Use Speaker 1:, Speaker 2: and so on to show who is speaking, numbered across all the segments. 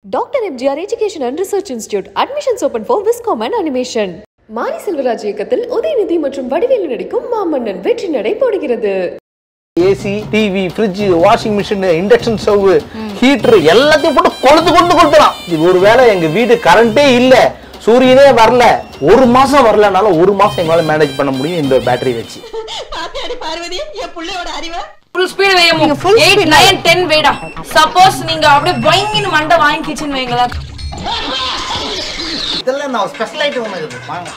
Speaker 1: Doctor MGR education and research institute admissions open for viscom and animation Mari Selvaraj இயக்கத்தில் உதயநிதி மற்றும் வடிவேலு நடிக்கும் மாமன்னன் வெற்றி நடை போடுகிறது
Speaker 2: AC TV fridge washing machine induction stove heater எல்லாத்தையும் போட்டு கொளுத்து கொண்டு கொளுத்துறான் இது ஒருவேளை எங்க வீடு கரண்டே இல்ல சூரியனே வரல ஒரு மாசம் வரலனாலும் ஒரு மாசம் எங்களால மேனேஜ் பண்ண முடியும் இந்த பேட்டரி வச்சு
Speaker 3: பாத்தியாடி பார்வதி என் புள்ளையோட அறிவை
Speaker 4: ஃபுல் ஸ்பீட் வையமோ எயிட் நைன் டென் வைடா சப்போஸ் நீங்க அப்படியே பயங்கின்னு மண்டை வாங்கிக்கிச்சுன்னு வைங்களேன்
Speaker 2: இதெல்லாம் நான் ஸ்பெஷல் ஐட்டம் ஒன்று இருக்குது வாங்க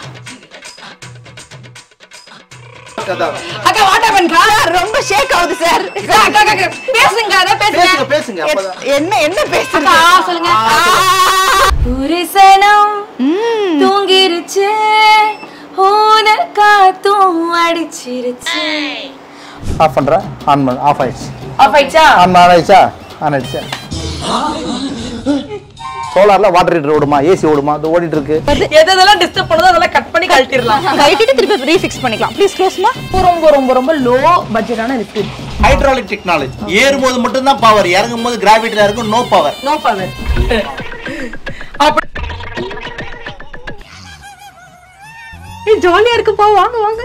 Speaker 4: அக்கா வாட் ஹேப்பன்க்கா
Speaker 3: ரொம்ப ஷேக் ஆகுது சார்
Speaker 4: அக்கா அக்கா அக்கா பேசுங்க அத
Speaker 2: பேசுங்க
Speaker 4: பேசுங்க
Speaker 2: பேசுங்க அப்பதான்
Speaker 3: என்ன என்ன பேசுறீங்க
Speaker 4: அக்கா சொல்லுங்க புரிசனம் தூங்கிருச்சு ஊத காத்தும் அடிச்சிருச்சு
Speaker 2: ஆஃப் பண்றேன் ஆன் பண்ண ஆஃப் ஆயிடுச்சு
Speaker 4: ஆஃப் ஆயிடுச்சா
Speaker 2: ஆன் ஆன் ஆயிடுச்சா ஆன் ஆயிடுச்சா சோலார்ல வாட்டர் ஹீட்டர் ஓடுமா ஏசி ஓடுமா அது ஓடிட்டு இருக்கு
Speaker 4: எது எதெல்லாம் டிஸ்டர்ப் பண்ணுதோ அதெல்லாம் கட் பண்ணி கழட்டிடலாம்
Speaker 3: கழட்டிட்டு திருப்பி ரீஃபிக்ஸ் பண்ணிக்கலாம் ப்ளீஸ் க்ளோஸ்மா
Speaker 4: ரொம்ப ரொம்ப ரொம்ப லோ பட்ஜெட்டான லிக்விட்
Speaker 2: ஹைட்ராலிக் டெக்னாலஜி ஏறும்போது மட்டும்தான் பவர் இறங்கும் போது கிராவிட்டில இருக்கும் நோ பவர்
Speaker 4: நோ பவர் அப்படி
Speaker 3: ஜாலியா இருக்குப்பா வாங்க வாங்க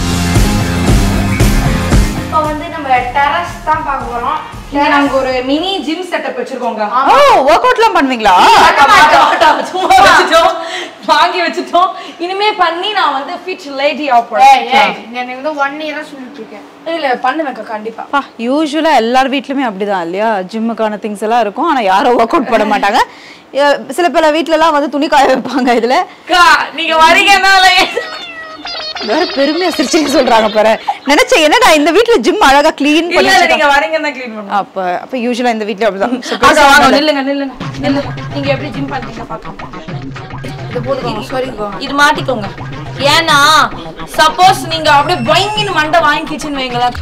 Speaker 4: இப்போ வந்து நம்ம டெரஸ் தான் பார்க்க போறோம் இங்க நாங்க ஒரு மினி ஜிம் செட்டப் வச்சிருக்கோங்க
Speaker 3: ஓ ஒர்க் அவுட்லாம் பண்ணுவீங்களா
Speaker 4: சும்மா வச்சுட்டோம் வாங்கி வச்சுட்டோம் இனிமே பண்ணி நான் வந்து ஃபிட் லேடி ஆஃப்
Speaker 5: எனக்கு வந்து ஒன் இயரா சொல்லிட்டு இருக்கேன்
Speaker 4: இல்ல பண்ணுவேன்க்கா கண்டிப்பா
Speaker 3: பா யூஸ்வலா எல்லார் வீட்லயுமே அப்படிதான் இல்லையா ஜிம்முக்கான திங்ஸ் எல்லாம் இருக்கும் ஆனா யாரும் ஒர்க் அவுட் பண்ண மாட்டாங்க அஹ் சில பல வீட்ல எல்லாம் வந்து துணி காய வைப்பாங்க இதுல
Speaker 4: அக்கா நீங்க வரீங்கனால
Speaker 3: வேற பெருமையா சிரிச்சு சொல்றாங்க பாரு நினைச்சேன் என்னடா இந்த வீட்ல ஜிம் அழகா க்ளீன்
Speaker 4: இல்ல
Speaker 3: பண்ணி
Speaker 4: இல்ல
Speaker 3: வச்சிருக்காங்க.
Speaker 4: நீங்க வரீங்கன்னு தான் க்ளீன் பண்ணுவோம்
Speaker 3: அப்ப அப்ப யூஸ்வலா இந்த வீட்ல அப்படிதான் So,
Speaker 4: அக்கா
Speaker 3: பெருசா
Speaker 4: வாங்க
Speaker 3: ஒண்ணும் இல்ல.
Speaker 4: நில்லுங்க நில்லுங்க நில்லுங்க நீங்க எப்படி ஜிம் பண்றீங்க பார்க்கலாம் இது போதுக்கோங்க சாரி இது மாட்டிக்கோங்க ஏன்னா சப்போஸ் நீங்க அப்படியே பயங்கின்னு மண்டை வாங்கிக்கிச்சுன்னு வைங்களேன்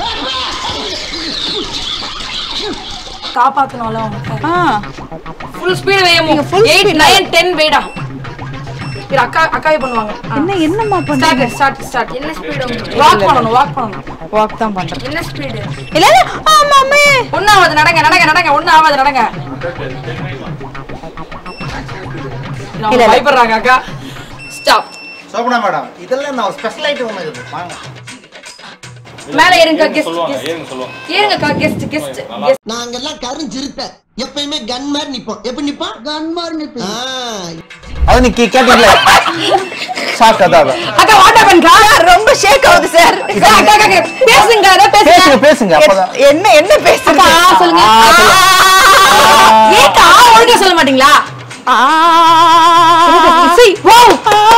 Speaker 4: காப்பாத்தணும்ல அவங்க
Speaker 3: ஆ
Speaker 4: ஃபுல் ஸ்பீட் வையமோ
Speaker 3: நீங்க full
Speaker 4: eight
Speaker 3: speed
Speaker 4: nine ten வைடா இது அக்கா அக்காவே பண்ணுவாங்க
Speaker 3: என்ன என்னம்மா பண்றீங்க
Speaker 4: ஸ்டார்ட் ஸ்டார்ட் ஸ்டார்ட்
Speaker 5: என்ன ஸ்பீடு உங்களுக்கு
Speaker 4: வாக் பண்ணணும் வாக் பண்ணணும்
Speaker 3: வாக் தான் பண்றேன்
Speaker 5: என்ன ஸ்பீடு
Speaker 3: இல்ல இல்ல ஆமாமே
Speaker 4: ஒன்னாவது நடங்க நடங்க நடங்க ஒன்னாவது நடங்க
Speaker 3: இல்ல,
Speaker 4: இல்ல
Speaker 3: இல்ல.
Speaker 4: பயப்படுறாங்க அக்கா ஸ்டாப்
Speaker 2: சோபனா மேடம் இதெல்லாம் நான் ஸ்பெஷல் ஐட்டம் ஒன்று இருக்குது வாங்க
Speaker 4: மேல ஏறுங்க கெஸ்ட் ஏறுங்கக்கா கெஸ்ட் கெஸ்ட் கெஸ்ட்
Speaker 6: நாங்கெல்லாம் கருஞ்சிருத்த எப்பயுமே கன் மாதிரி நிப்போம் எப்படி நிப்போம் கன் மாதிரி நிப்போம்
Speaker 2: அது நீ கே- கேட்டீங்களே ஷாக் அதான்
Speaker 4: அக்கா வாட் ஹேப்பன்க்கா
Speaker 3: ரொம்ப ஷேக் ஆகுது சார்
Speaker 4: அக்கா அக்கா அக்கா பேசுங்க அத பேசுங்க
Speaker 2: பேசுங்க பேசுங்க அப்பதான்
Speaker 3: என்ன என்ன பேசுறீங்க
Speaker 4: அக்கா சொல்லுங்க
Speaker 2: ஆ, சொல்லு.
Speaker 4: ஏக்கா ஒழுங்கா சொல்ல மாட்டீங்களா
Speaker 3: ஆ.
Speaker 4: இசை wow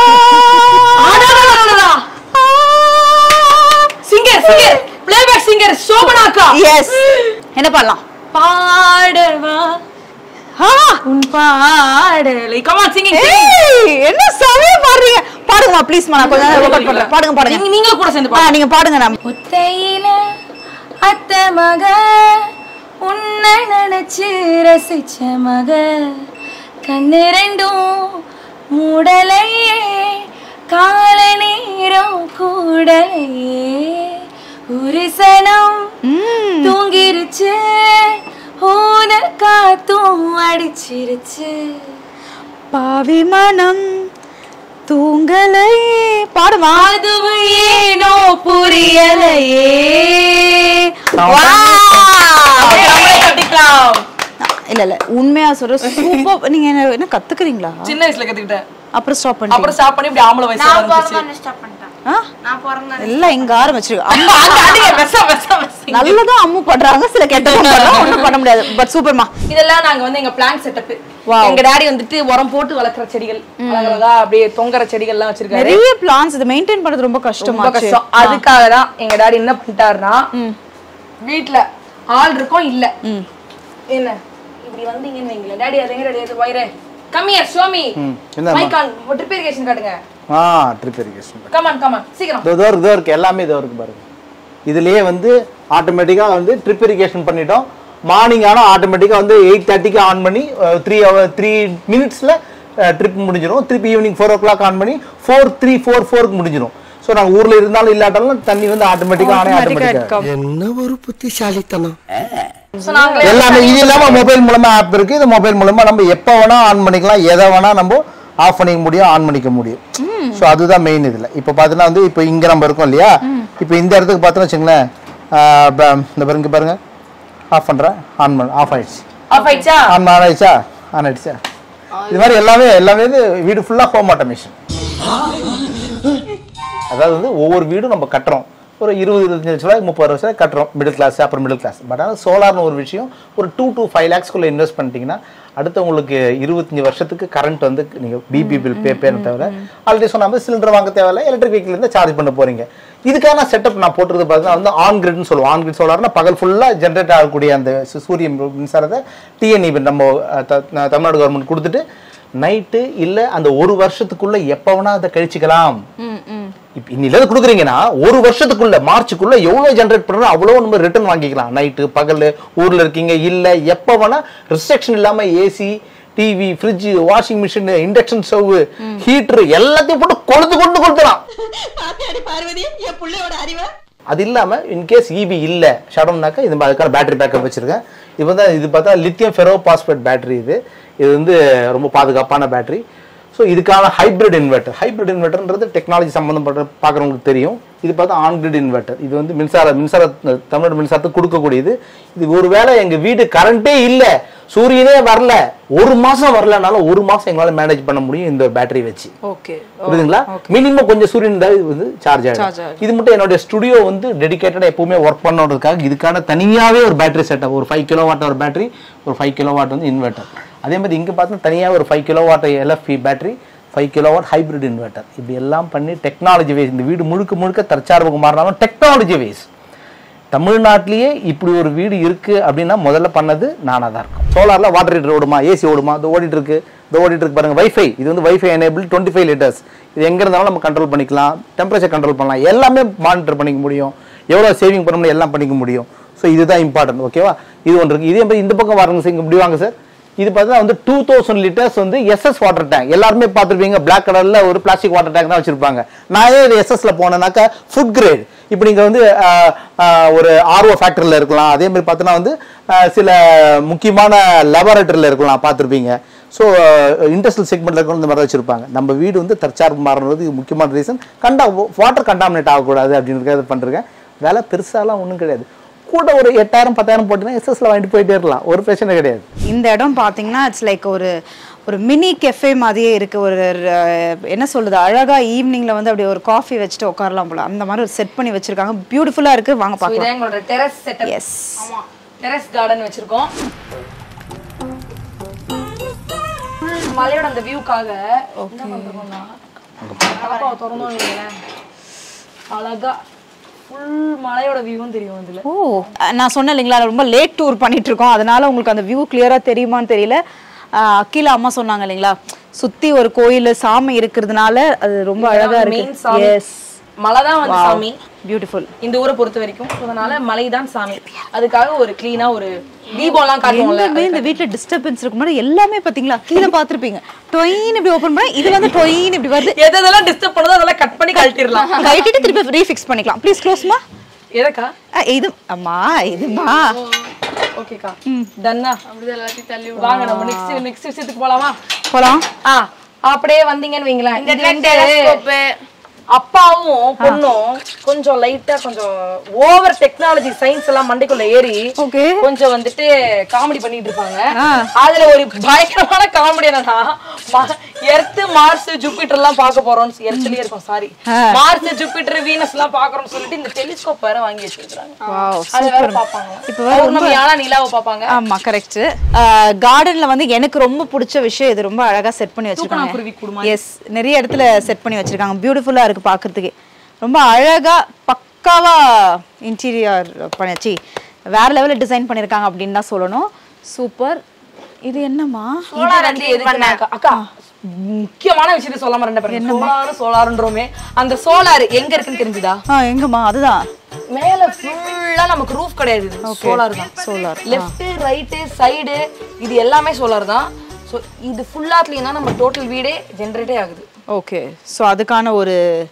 Speaker 4: singer singer playback singer Shobana அக்கா
Speaker 3: எஸ் என்ன பண்ணலாம்
Speaker 4: பாடவா
Speaker 3: ஆ.
Speaker 4: உன் பாடலை கமான் சிங்கிங்
Speaker 3: ஏய், என்ன சமய பாடுறீங்க பாடுங்கம்மா ப்ளீஸ் நான் கொஞ்ச நேரம் workout பண்றேன் பாடுங்க பாடுங்க
Speaker 4: நீங்க நீங்க கூட சேர்ந்து
Speaker 3: ஆ
Speaker 4: பாடுங்க
Speaker 3: நீங்க பாடுங்க நான்
Speaker 4: ஒத்தையில அத்த மக உன்னை நினைச்சு ரசிச்ச மக கண்ணு ரெண்டும் மூடலையே கால நேரம் கூடலையே ஒரு சனம்
Speaker 3: ம்.
Speaker 4: தூங்கிருச்சு ஊத காத்தும் அடிச்சிருச்சு
Speaker 3: பாவி மனம் தூங்கலையே பாடுமா
Speaker 4: அதுவு ஏனோ புரியலையே
Speaker 3: Wow!
Speaker 4: அப்படியே நம்மளே கட்டிக்கலாம்
Speaker 3: இல்ல இல்ல உண்மையா சொல்ற சூப்பர் நீங்க என்ன என்ன கத்துக்கிறீங்களா
Speaker 4: சின்ன வயசுல கத்துக்கிட்டேன்
Speaker 3: அப்புறம் ஸ்டாப்
Speaker 4: அப்புறம்
Speaker 3: பண்ணி
Speaker 4: ஸ்டாப் பண்ணி இப்படி ஆம்பளை வயசுல
Speaker 5: நான்
Speaker 4: வந்துச்சு
Speaker 5: பிறந்தானே ஸ்டாப் பண்ணிட்டேன்
Speaker 3: ஆ
Speaker 5: நான் பிறந்தானே
Speaker 3: எல்லாம் இங்க ஆரம்பிச்சிருக்கு
Speaker 4: அம்மா அங்க அடிங்க வெச வெச வெச
Speaker 3: நல்லதும் அம்மு பண்றாங்க சில கெட்டதும் பண்றாங்க ஒண்ணும் பண்ண முடியாது பட் சூப்பர்மா
Speaker 4: இதெல்லாம் நாங்க வந்து எங்க பிளான் செட்டப்
Speaker 3: Wow.
Speaker 4: எங்க டாடி வந்துட்டு உரம் போட்டு வளர்க்குற செடிகள் அழகழகா அப்படியே தொங்குற செடிகள் எல்லாம் வச்சிருக்காரு
Speaker 3: நிறைய பிளான்ஸ் இதை மெயின்டைன் பண்றது ரொம்ப கஷ்டமா
Speaker 4: ரொம்ப கஷ்டம் அதுக்காக தான் எங்க டாடி என்ன பண்ணிட்டாருன்னா வீட்ல ஆள் இருக்கும் இல்ல என்ன இப்படி வந்தீங்கன்னு வைங்களேன் டாடி அது எங்க டாடி அது வயிறு கம்மியர் சோமி
Speaker 2: ம், இந்தாம்மா.
Speaker 4: மைக்கான் ட்ரிப் இரிகேஷன் காட்டுங்க
Speaker 2: ஆ ட்ரிப் இரிகேஷன்
Speaker 4: கமான் கமான் சீக்கிரம்
Speaker 2: இதோ இருக்கு இதோ இருக்கு எல்லாமே இதோ இருக்கு பாருங்க இதுலயே வந்து ஆட்டோமேட்டிக்காக வந்து ட்ரிப் இரிகேஷன் பண்ணிட்டோம் மார்னிங் ஆனால் ஆட்டோமேட்டிக்காக வந்து எயிட் தேர்ட்டிக்கு ஆன் பண்ணி த்ரீ ஹவர் த்ரீ மினிட்ஸில் ட்ரிப் முடிஞ்சிடும் திருப்பி evening four o'clock on பண்ணி ஃபோர் த்ரீ ஃபோர் ஃபோருக்கு முடிஞ்சிடும் ஸோ நாங்கள் ஊரில் இருந்தாலும் இல்லாட்டாலும் தண்ணி வந்து ஆட்டோமேட்டிக்காக ஆனே ஆட்டோமேட்டிக்காக
Speaker 6: என்ன ஒரு புத்திசாலித்தனம்
Speaker 4: So, நாங்களே
Speaker 2: எல்லாமே இது இல்லாம மொபைல் மூலமா ஆப் இருக்கு இது மொபைல் மூலமா நம்ம எப்போ வேணா ஆன் பண்ணிக்கலாம் எதை வேணா நம்ம ஆஃப் பண்ணிக்க முடியும் ஆன் பண்ணிக்க முடியும் ஸோ அதுதான் மெயின் இதுல இப்போ பார்த்தீங்கன்னா வந்து இப்போ இங்க நம்ம இருக்கோம் இல்லையா இப்போ இந்த இடத்துக்கு பார்த்தோன்னு வச்சுங்களேன் ஆஹ் ப- இந்த பாருங்க பாருங்க ஆஃப் பண்றேன் ஆன் பண்ண ஆஃப் ஆயிடுச்சு
Speaker 4: ஆஃப் ஆயிடுச்சா
Speaker 2: ஆன் ஆன் ஆயிடுச்சா ஆன் ஆயிடுச்சா இது மாதிரி எல்லாமே எல்லாமே இது வீடு ஃபுல்லா ஹோம் ஆட்டோமேஷன் அதாவது வந்து ஒவ்வொரு வீடும் நம்ம கட்டுறோம் ஒரு இருபது இருபத்தஞ்சு லட்ச ரூபாய் முப்பது லட்ச ரூபாய் கட்டுறோம் மிடில் கிளாஸ் அப்புறம் மிடில் கிளாஸ் பட் ஆனால் சோலார்னு ஒரு விஷயம் ஒரு டூ to ஃபைவ் லேக்ஸ்க்குள்ளே இன்வெஸ்ட் பண்ணிட்டீங்கன்னா அடுத்து உங்களுக்கு இருபத்தஞ்சு வருஷத்துக்கு கரண்ட் வந்து நீங்கள் பிபி பில் பே பண்ண தேவை ஆல்ரெடி சொன்ன மாதிரி சிலிண்டர் வாங்க தேவையில்ல எலக்ட்ரிக் வெஹிக்கிள் இருந்து சார்ஜ் பண்ண போறீங்க இதுக்கான செட்டப் நான் போட்டுறது பார்த்தீங்கன்னா வந்து ஆன் கிரிட்னு சொல்லுவோம் ஆன் கிரிட் சோலார்னா பகல் ஃபுல்லாக ஜென்ரேட் ஆகக்கூடிய அந்த சு- சூரிய மின்சாரத்தை டிஎன்இ நம்ம அஹ், த- ந- தமிழ்நாடு கவர்மெண்ட் கொடுத்துட்டு நைட்டு இல்லை அந்த ஒரு வருஷத்துக்குள்ள எப்போ வேணா அதை கழிச்சுக்கலாம் இப்போ இன்னில கொடுக்குறீங்கன்னா ஒரு வருஷத்துக்குள்ள மார்ச்சுக்குள்ள எவ்வளவு ஜென்ரேட் பண்றோம் அவ்வளோ நம்ம ரிட்டர்ன் வாங்கிக்கலாம் நைட்டு பகல் ஊர்ல இருக்கீங்க இல்ல எப்போ வேணா ரெஸ்ட்ரிக்ஷன் இல்லாம AC TV fridge washing machine induction stove heater எல்லாத்தையும் போட்டு கொளுத்து கொண்டு கொளுத்தலாம்
Speaker 6: பாத்தியாடி பார்வதி என் பிள்ளையோட அறிவை
Speaker 2: அது இல்லாம இன்கேஸ் இபி இல்ல ஷடம்னாக்கா இது அதுக்கான பேட்டரி பேக்கப் வச்சிருக்கேன் இப்போ வந்து இது பார்த்தா லித்தியம் ஃபெரோ பாஸ்பேட் பேட்டரி இது இது வந்து ரொம்ப பாதுகாப்பான பேட்டரி ஸோ இதுக்கான ஹைப்ரிட் இன்வெர்ட்டர் ஹைப்ரிட் இன்வெர்ட்டர்ன்றது டெக்னாலஜி சம்மந்தப்பட்ட பார்க்குறவங்களுக்கு தெரியும் இது பார்த்தா ஆன் கிரிட் இன்வெர்ட்டர் இது வந்து மின்சார மின்சார தமிழ்நாடு மின்சாரத்துக்கு கொடுக்கக்கூடியது இது ஒருவேளை எங்க வீடு கரண்டே இல்ல சூரியனே வரல ஒரு மாசம் வரலனாலும் ஒரு மாசம் எங்களால மேனேஜ் பண்ண முடியும் இந்த பேட்டரி வச்சு
Speaker 3: ஓகே
Speaker 2: புரியுதுங்களா மினிமம் கொஞ்சம் சூரியன் இருந்தா இது வந்து சார்ஜ் ஆகும் இது மட்டும் என்னோட ஸ்டுடியோ வந்து டெடிகேட்டடா எப்பவுமே ஒர்க் பண்ணுறதுக்காக இதுக்கான தனியாவே ஒரு பேட்டரி செட்டப் ஒரு ஃபைவ் கிலோ வாட் ஒரு பேட்டரி ஒரு ஃபைவ் கிலோ வாட் வந்து இன்வெர்ட்டர் அதே மாதிரி இங்க பார்த்தா தனியாக ஒரு five kilowatt LFP battery five kilowatt hybrid inverter இப்படி எல்லாம் பண்ணி டெக்னாலஜி வேஸ் இந்த வீடு முழுக்க முழுக்க தற்சார்புக்கு மாறினாலும் டெக்னாலஜி வேஸ் தமிழ்நாட்டிலேயே இப்படி ஒரு வீடு இருக்கு அப்படின்னா முதல்ல பண்ணது நானாக தான் இருக்கும் சோலார்ல வாட்டர் ஹீட்டர் ஓடுமா ஏசி ஓடுமா இது ஓடிட்டு இருக்கு இது ஓடிட்டு இருக்கு பாருங்க வைஃபை இது வந்து wifi enable twenty five litres இது எங்க இருந்தாலும் நம்ம கண்ட்ரோல் பண்ணிக்கலாம் டெம்பரேச்சர் கண்ட்ரோல் பண்ணலாம் எல்லாமே மானிட்டர் பண்ணிக்க முடியும் எவ்வளோ சேவிங் பண்ண முடியும் எல்லாம் பண்ணிக்க முடியும் ஸோ இதுதான் இம்பார்ட்டன்ட் ஓகேவா இது ஒன்று இருக்கு இதே மாதிரி இந்த பக்கம் வாருங்க சார் இங்க இப்படி வாங்க சார் இது பார்த்தீங்கன்னா வந்து டூ தௌசண்ட் லிட்டர்ஸ் வந்து எஸ்எஸ் வாட்டர் டேங்க் எல்லாருமே பார்த்துருப்பீங்க பிளாக் கலர்ல ஒரு பிளாஸ்டிக் வாட்டர் டேங்க் தான் வச்சிருப்பாங்க நான் ஏன் எஸ்எஸ்ல போனேன்னாக்கா ஃபுட் கிரேட் இப்போ நீங்க வந்து ஆஹ், ஆஹ், ஒரு ஆர்ஓ ஃபேக்டரியில் இருக்கலாம் அதே மாதிரி பார்த்தோன்னா வந்து ஆஹ், சில முக்கியமான லெபரட்டரியில் இருக்கலாம் பார்த்துருப்பீங்க ஸோ இண்டஸ்ட்ரியல் செக்மெண்ட்ல இருக்க இந்த மாதிரி தான் வச்சிருப்பாங்க நம்ம வீடு வந்து தற்சார்பு மாறுறது இது முக்கியமான ரீசன் கண்டா வாட்டர் கண்டாமினேட் ஆகக்கூடாது அப்படின்றதுக்காக பண்ணிருக்கேன் வேலை பெருசாலாம் ஒன்றும் கிடையாது கூட ஒரு எட்டாயிரம் பத்தாயிரம் போட்டுனா எஸ்எஸ்ல வாங்கிட்டு போயிட்டே இருக்கலாம் ஒரு பிரச்சனை கிடையாது
Speaker 3: இந்த இடம் பார்த்தீங்கன்னா இட்ஸ் லைக் ஒரு ஒரு மினி கெஃபே மாதிரியே இருக்கு ஒரு அஹ், என்ன சொல்றது அழகா ஈவினிங்ல வந்து அப்படியே ஒரு காஃபி வச்சுட்டு உட்காரலாம் போல அந்த மாதிரி ஒரு செட் பண்ணி வச்சிருக்காங்க பியூட்டிஃபுல்லா இருக்கு வாங்க
Speaker 4: So,
Speaker 3: பார்க்கலாம்
Speaker 4: இதான் எங்களோட டெரஸ் செட்டப்
Speaker 3: எஸ்
Speaker 4: ஆமா டெரஸ் கார்டன் வச்சிருக்கோம் மலையோட அந்த வியூக்காக என்ன பண்றோம்னா கலப்பாவை திறந்தோம் வைங்களேன் அழகா ஃபுல் மலையோட வியூவும் தெரியும் இதுல
Speaker 3: ஓ நான் சொன்னேன் இல்லைங்களா ரொம்ப லேட் டூர் பண்ணிட்டு இருக்கோம் அதனால உங்களுக்கு அந்த வியூ கிளியரா தெரியுமான்னு தெரியல அஹ், அகிலா அம்மா சொன்னாங்க இல்லைங்களா சுத்தி ஒரு கோயில் சாமி இருக்கிறதுனால அது ரொம்ப அழகா
Speaker 4: மெயின்
Speaker 3: இருக்கு
Speaker 4: சாமி
Speaker 3: எஸ்
Speaker 4: மலை தான் வந்து சாமி
Speaker 3: பியூட்டிஃபுல்
Speaker 4: இந்த ஊரை பொறுத்த வரைக்கும் அதனால மலை தான் சாமி அதுக்காக ஒரு கிளீனா ஒரு தீபம்லாம் காட்டுவோம்ல
Speaker 3: எங்கேயுமே இந்த வீட்ல டிஸ்டர்பன்ஸ் இருக்கும் முன்னாடி எல்லாமே பாத்தீங்களா கீழே பாத்திருப்பீங்க டொயின் இப்படி ஓபன் பண்ணா இது வந்து டொயின் இப்படி வருது
Speaker 4: எது எதெல்லாம் டிஸ்டர்ப் பண்ணுதோ அதெல்லாம் கட் பண்ணி கழட்டிடலாம்
Speaker 3: கழட்டிட்டு திருப்பி ரீஃபிக்ஸ் பண்ணிக்கலாம் ப்ளீஸ் க்ளோஸ்மா
Speaker 4: எதக்கா
Speaker 3: இது அம்மா இதுமா
Speaker 4: ஓகேக்கா டன்னா
Speaker 5: அப்படிதான் எல்லாத்தையும் தள்ளி
Speaker 4: வாங்க நம்ம நெக்ஸ்ட் நெக்ஸ்ட் விஷயத்துக்கு போலாமா
Speaker 3: போலாம்
Speaker 4: ஆ அப்படியே வந்தீங்கன்னு வைங்களேன்
Speaker 5: இந்த
Speaker 4: இது வந்து
Speaker 5: டெலஸ்கோப்பு
Speaker 4: அப்பாவும் பொண்ணும் கொஞ்சம் லைட்டா கொஞ்சம் ஓவர் டெக்னாலஜி சயின்ஸ் எல்லாம் மண்டைக்குள்ள ஏறி
Speaker 3: Okay.
Speaker 4: கொஞ்சம் வந்துட்டு காமெடி பண்ணிட்டு இருப்பாங்க
Speaker 3: ஆ.
Speaker 4: அதுல ஒரு பயங்கரமான காமெடி என்னன்னா எர்த் மார்ஸ் ஜூபிட்டர் எல்லாம் பார்க்க போறோம் எர்த்லயே இருக்கும் சாரி மார்ஸ் ஜூபிட்டர் வீனஸ் எல்லாம் பாக்குறோம்னு சொல்லிட்டு இந்த டெலிஸ்கோப் வேற வாங்கி வச்சிருக்காங்க
Speaker 3: வாவ்
Speaker 4: அது வேற பாப்பாங்க
Speaker 3: இப்போ வேற ரொம்ப
Speaker 4: பௌர்ணமியானா நிலாவை பாப்பாங்க
Speaker 3: ஆமா கரெக்ட் கார்டன்ல வந்து எனக்கு ரொம்ப பிடிச்ச விஷயம் இது ரொம்ப அழகா செட் பண்ணி வச்சிருக்காங்க
Speaker 4: குருவி கூடு
Speaker 3: எஸ் நிறைய இடத்துல செட் பண்ணி வச்சிருக்காங்க பியூட்டிஃபுல்லா இருக்கு பாக்குறதுக்கு ரொம்ப அழகா பக்காவா இன்டீரியர் பண்ணியாச்சு வேற லெவல்ல டிசைன் பண்ணிருக்காங்க அப்படின்னு தான் சொல்லணும் சூப்பர் இது என்னம்மா
Speaker 4: சோலார் வந்து எதுக்குனாக்கா அக்கா முக்கியமான விஷயத்த சொல்லாம ரெண்டு பேரும் சோலார் சோலார்ன்றோமே அந்த சோலார் எங்க இருக்குன்னு தெரிஞ்சுதா
Speaker 3: ஆ எங்கம்மா அதுதான்
Speaker 4: மேல ஃபுல்லா நமக்கு ரூஃப் கிடையாது சோலார் தான்
Speaker 3: சோலார்
Speaker 4: லெஃப்ட் ரைட்டு சைடு இது எல்லாமே சோலார் தான் ஸோ இது ஃபுல்லாத்துலயும் தான் நம்ம டோட்டல் வீடே ஜென்ரேட்டே ஆகுது
Speaker 3: ஓகே ஸோ அதுக்கான ஒரு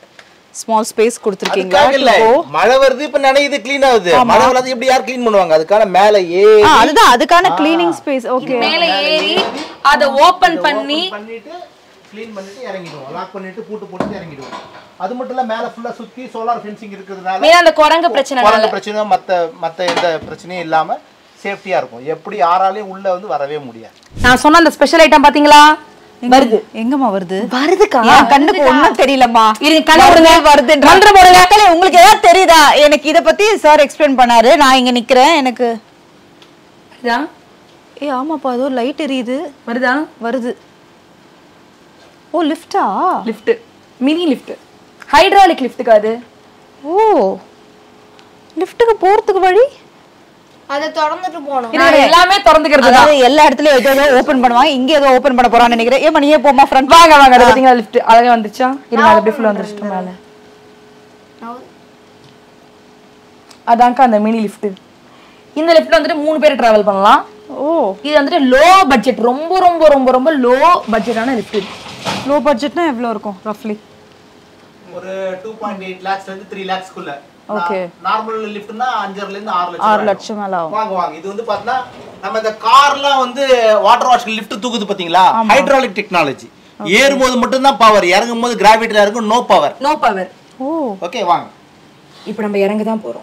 Speaker 3: ஸ்மால் ஸ்பேஸ் கொடுத்துருக்கீங்க
Speaker 2: அதுக்காக இல்ல மழை வருது இப்ப நனையுது க்ளீன் ஆகுது மழை வராது எப்படி யார் க்ளீன் பண்ணுவாங்க அதுக்கான மேல ஏ
Speaker 3: அதுதான் அதுக்கான கிளீனிங் ஸ்பேஸ் ஓகே
Speaker 4: மேல ஏறி அதை ஓபன் பண்ணி
Speaker 2: பண்ணிட்டு க்ளீன் பண்ணிட்டு இறங்கிடுவோம் லாக் பண்ணிட்டு பூட்டு போட்டு இறங்கிடுவோம் அது மட்டும் இல்ல மேல ஃபுல்லா சுத்தி சோலார் ஃபென்சிங் இருக்கிறதுனால
Speaker 4: மெயினா அந்த குரங்கு பிரச்சனை
Speaker 2: குரங்கு பிரச்சனை மத்த மத்த எந்த பிரச்சனையும் இல்லாம சேஃப்டியா இருக்கும் எப்படி யாராலையும் உள்ள வந்து வரவே முடியாது
Speaker 4: நான் சொன்ன அந்த ஸ்பெஷல் ஐட்டம் பாத்தீங்களா வருது
Speaker 3: எங்கம்மா வருது
Speaker 4: வருதுக்கா
Speaker 3: என் கண்ணுக்கு ஒண்ணும் தெரியலம்மா
Speaker 4: இருங்க, கண்ணை விடுங்க.
Speaker 3: வருது
Speaker 4: மந்திரம் போடுங்க.
Speaker 3: உங்களுக்கு ஏதாவது தெரியுதா எனக்கு இத பத்தி சார் எக்ஸ்பிளைன் பண்ணாரு நான் இங்க நிக்கிறேன் எனக்கு
Speaker 4: வருதா
Speaker 3: ஏ ஆமாப்பா ஏதோ லைட் எரியுது
Speaker 4: வருதா
Speaker 3: வருது ஓ லிஃப்டா
Speaker 4: லிஃப்ட் மினி லிஃப்ட் ஹைட்ராலிக் லிஃப்ட்டுக்கு அது
Speaker 3: ஓ லிஃப்ட்டுக்கு போறதுக்கு வழி
Speaker 5: அதை திறந்துட்டு போகணும்
Speaker 4: இது எல்லாமே திறந்துக்கிறது தான்
Speaker 3: அதாவது எல்லா இடத்துலயும் ஏதோ ஏதோ ஓபன் பண்ணுவாங்க இங்க ஏதோ ஓபன் பண்ண போறான்னு நினைக்கிறேன் ஏமா நீயே போமா ஃப்ரண்ட்
Speaker 4: வாங்க வாங்க அது பாத்தீங்களா லிஃப்ட் அழகா வந்துச்சா இருங்க அது அப்படியே ஃபுல்லா வந்துருச்சு மேல அதான்க்கா அந்த மினி லிஃப்ட் இந்த லிஃப்ட்ல வந்துட்டு மூணு பேர் டிராவல் பண்ணலாம்
Speaker 3: ஓ
Speaker 4: இது வந்துட்டு லோ பட்ஜெட் ரொம்ப ரொம்ப ரொம்ப ரொம்ப லோ பட்ஜெட்டான லிஃப்ட்
Speaker 3: லோ பட்ஜெட்னா எவ்வளவு இருக்கும் ரஃப்லி
Speaker 2: ஒரு டூ பாயிண்ட் எயிட் லேக்ஸ்ல இருந்து த்ரீ லேக்ஸ்க்குள்ள
Speaker 3: Okay.
Speaker 2: நார்மல் லிஃப்ட்னா அஞ்சரைல இருந்து ஆறு லட்சம்
Speaker 3: ஆறு
Speaker 2: வரை
Speaker 3: லட்சம் மேல ஆகும்
Speaker 2: வாங்க வாங்க இது வந்து பாத்தீங்கன்னா நம்ம இந்த கார்லாம் வந்து வாட்டர் வாஷ் லிஃப்ட் தூக்குது பாத்தீங்களா ஹைட்ராலிக் டெக்னாலஜி ஏறும்போது மட்டும் தான் பவர் இறங்கும் போது கிராவிட்டில இருக்கும் no power
Speaker 4: no power
Speaker 3: oh
Speaker 2: okay வாங்க
Speaker 4: இப்போ நம்ம இறங்க தான் போறோம்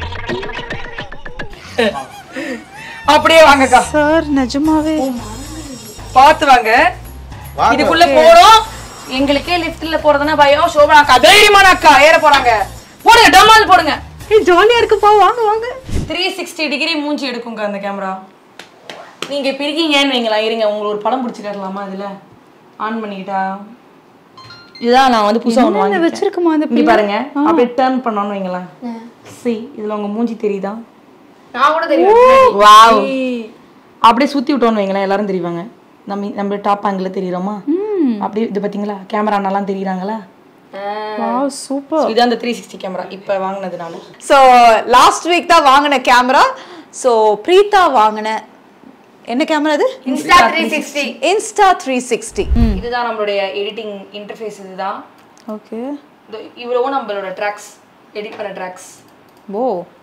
Speaker 4: அப்படியே வாங்கக்கா
Speaker 3: சார் நிஜமாவே
Speaker 4: பார்த்து வாங்க
Speaker 2: வாங்க.
Speaker 4: இதுக்குள்ள போறோம் எங்களுக்கே லிஃப்ட்ல போறதுன்னா பயம் சோபனா அக்கா தைரியமான அக்கா ஏற போறாங்க போடுங்க டமால் போடுங்க
Speaker 3: ஜாலியா இருக்குப்பா வாங்க வாங்க
Speaker 4: த்ரீ சிக்ஸ்டி டிகிரி மூஞ்சி எடுக்குங்க அந்த கேமரா நீங்க பிரிக்கீங்கன்னு வைங்களா இருங்க உங்களுக்கு ஒரு படம் பிடிச்சி காட்டலாமா இதுல ஆன் பண்ணிக்கிட்டா இதுதான் நான் வந்து புதுசா ஒன்று வாங்கி
Speaker 3: வச்சிருக்குமா இந்த
Speaker 4: இங்க பாருங்க அப்படியே டர்ன் பண்ணோம்னு வைங்களேன் சி இதுல உங்க மூஞ்சி தெரியுதா
Speaker 5: நான் கூட தெரியும்
Speaker 4: வாவ் அப்படியே சுத்தி விட்டோம்னு வைங்களேன் எல்லாரும் தெரிவாங்க நம்ம நம்ம டாப் ஆங்கிள் தெரியுறோமா அப்படியே இது பாத்தீங்களா கேமரா நல்லா தெரியுறாங்களா
Speaker 3: வாவ் சூப்பர்
Speaker 4: இது அந்த த்ரீ சிக்ஸ்டி கேமரா இப்போ வாங்கினதுனால
Speaker 3: ஸோ லாஸ்ட் வீக் தான் வாங்கின கேமரா ஸோ பிரீதா வாங்கின என்ன கேமரா இது
Speaker 5: Insta three sixty
Speaker 3: Insta three sixty
Speaker 4: இதுதான் நம்மளுடைய எடிட்டிங் இன்டர்ஃபேஸ் இதுதான்
Speaker 3: ஓகே
Speaker 4: இது இவ்வளவும் நம்மளோட ட்ராக்ஸ் எடிட் பண்ண ட்ராக்ஸ்
Speaker 3: ஓ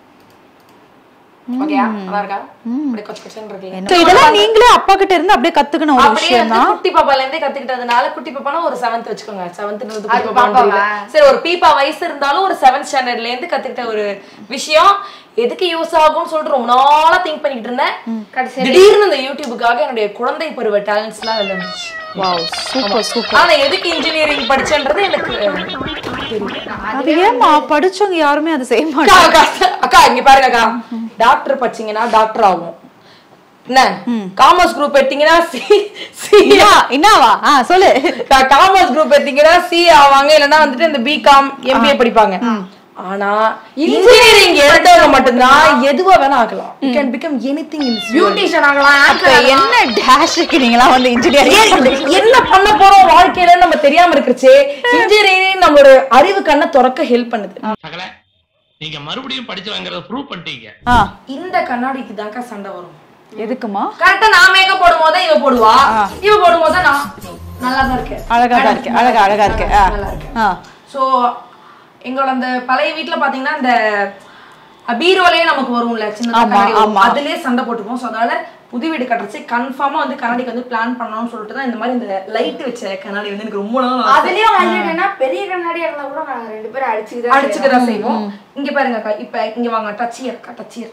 Speaker 4: ஓகே நல்லா இருக்கா அப்படியே கொச்சு கொச்சுன்னு இருக்கு
Speaker 3: ஸோ இதெல்லாம் நீங்களே அப்பா கிட்ட இருந்து அப்படியே கத்துக்கணும் ஒரு
Speaker 4: அப்படியே
Speaker 3: விஷயம்
Speaker 4: வந்து
Speaker 3: தான்
Speaker 4: குட்டி பாப்பால இருந்தே கத்துக்கிட்டதுனால குட்டி பாப்பானா ஒரு செவன்த் வச்சுக்கோங்க செவன்த்ன்றது குட்டி
Speaker 5: அது
Speaker 4: பாப்பான்னு
Speaker 5: பாப்பாவா?
Speaker 4: தெரியல. சரி ஒரு பீப்பா வயசு இருந்தாலும் ஒரு செவன்த் ஸ்டாண்டர்ட்ல இருந்து கத்துக்கிட்ட ஒரு விஷயம் எதுக்கு யூஸ் ஆகும்னு சொல்லிட்டு ரொம்ப நாளா திங்க் பண்ணிட்டு இருந்தேன் திடீர்னு இந்த யூடியூபுக்காக என்னுடைய குழந்தை பருவ டேலண்ட்ஸ் எல்லாம் அதுல இருந்துச்சு
Speaker 3: வாவ் சூப்பர் சூப்பர்
Speaker 4: ஆனா எதுக்கு இன்ஜினியரிங் படிச்சேன்றது எனக்கு
Speaker 3: அது ஏமா படிச்சவங்க யாருமே அதை செய்ய
Speaker 4: அக்கா,
Speaker 3: மாட்டாங்க
Speaker 4: அக்கா, அக்கா இங்க பாருங்க அக்கா டாக்டர் படிச்சீங்கன்னா டாக்டர் ஆகும் என்ன காமர்ஸ் குரூப் எடுத்தீங்கன்னா சி சி
Speaker 3: என்ன என்னவா ஆ சொல்லு
Speaker 4: காமர்ஸ் குரூப் எடுத்தீங்கன்னா சி ஆவாங்க இல்லைன்னா வந்துட்டு இந்த பிகாம் எம்பிஏ படிப்பாங்க ஆனா இன்ஜினியரிங் எடுத்தவங்க மட்டும்தான் எதுவா வேணா ஆகலாம் you can become anything in
Speaker 5: beautician ஆகலாம்
Speaker 3: அப்ப என்ன டேஷுக்கு நீங்களா வந்து இன்ஜினியரிங்
Speaker 4: என்ன பண்ண போறோம் வாழ்க்கையில நம்ம தெரியாம இருக்குச்சு இன்ஜினியரிங் நம்மளோட அறிவு கண்ணை திறக்க ஹெல்ப் பண்ணுது
Speaker 7: சகல நீங்க மறுபடியும் படிச்சு வாங்குறத ப்ரூவ் பண்ணிட்டீங்க
Speaker 3: ஆ
Speaker 4: இந்த கண்ணாடிக்கு தான்க்கா சண்டை வரும்
Speaker 3: எதுக்குமா
Speaker 4: கரெக்டா நான் மேக்கப் போடும் போது இவ போடுவா இவ போடும் போது நான் நல்லா தான் இருக்கேன்
Speaker 3: அழகா தான் இருக்கு அழகா அழகா இருக்கு ஆ.
Speaker 4: நல்லா இருக்கு
Speaker 3: ஆ
Speaker 4: ஸோ எங்களோட அந்த பழைய வீட்ல பாத்தீங்கன்னா இந்த பீரோலயே நமக்கு வரும்ல சின்ன
Speaker 3: ஆமா,
Speaker 4: கண்ணாடி வரும்.
Speaker 3: ஆமா.
Speaker 4: அதுலயே சண்டை போட்டுப்போம் ஸோ அதனால புது வீடு கட்டுறச்சு கன்ஃபார்மா வந்து கண்ணாடிக்கு வந்து பிளான் பண்ணணும்னு சொல்லிட்டு தான் இந்த மாதிரி இந்த லைட் வச்ச கண்ணாடி வந்து எனக்கு ரொம்ப நாள் ஆசை.
Speaker 5: அதுலயும் ஹைலைட் என்ன பெரிய கண்ணாடியா இருந்தா கூட நாங்க ரெண்டு பேரும் அடிச்சுக்கிட்டு
Speaker 4: அடிச்சுக்க தான் செய்வோம் இங்க பாருங்க அக்கா இப்ப இங்க வாங்க டச்சியர் அக்கா டச்சியர்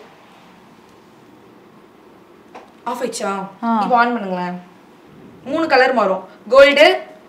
Speaker 4: ஆஃப் ஆயிடுச்சா இப்போ ஆன் பண்ணுங்களேன் மூணு கலர் மாறும் gold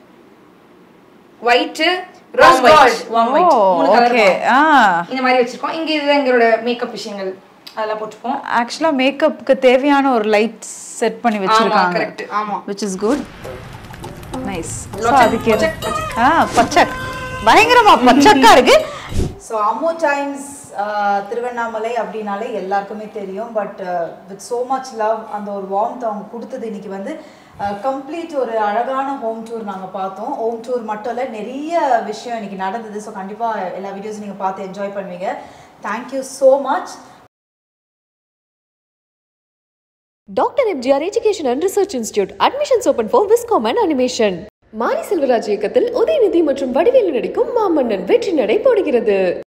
Speaker 4: white rose gold white மூணு கலர்
Speaker 3: ஓகே ஆ
Speaker 4: இந்த மாதிரி வச்சிருக்கோம் இங்க இது எங்களோட மேக்கப் விஷயங்கள் அதெல்லாம் போட்டுப்போம்
Speaker 3: ஆக்சுவலா மேக்கப்புக்கு தேவையான ஒரு லைட் செட் பண்ணி வச்சிருக்காங்க
Speaker 4: correct.
Speaker 5: ஆமா
Speaker 3: which is good நைஸ் அதுக்கு ஆ பச்சக் பயங்கரமா பச்சக்கா இருக்கு ஸோ அம்மோ டைம்ஸ் திருவண்ணாமலை அப்படின்னாலே எல்லாருக்குமே தெரியும் but with so much love அந்த ஒரு வார்ம்த் அவங்க கொடுத்தது இன்னைக்கு வந்து கம்ப்ளீட் ஒரு அழகான ஹோம் டூர் நாங்கள் பார்த்தோம் ஹோம் டூர் மட்டும் இல்லை நிறைய விஷயம் இன்னைக்கு நடந்தது ஸோ கண்டிப்பாக எல்லா வீடியோஸும் நீங்கள் பார்த்து என்ஜாய் பண்ணுவீங்க thank you so much
Speaker 1: doctor MGR education and research institute admissions open for viscom and animation Mari Selvaraj இயக்கத்தில் உதயநிதி உதயநிதி மற்றும் வடிவேலு நடிக்கும் மாமன்னன் வெற்றி நடை போடுகிறது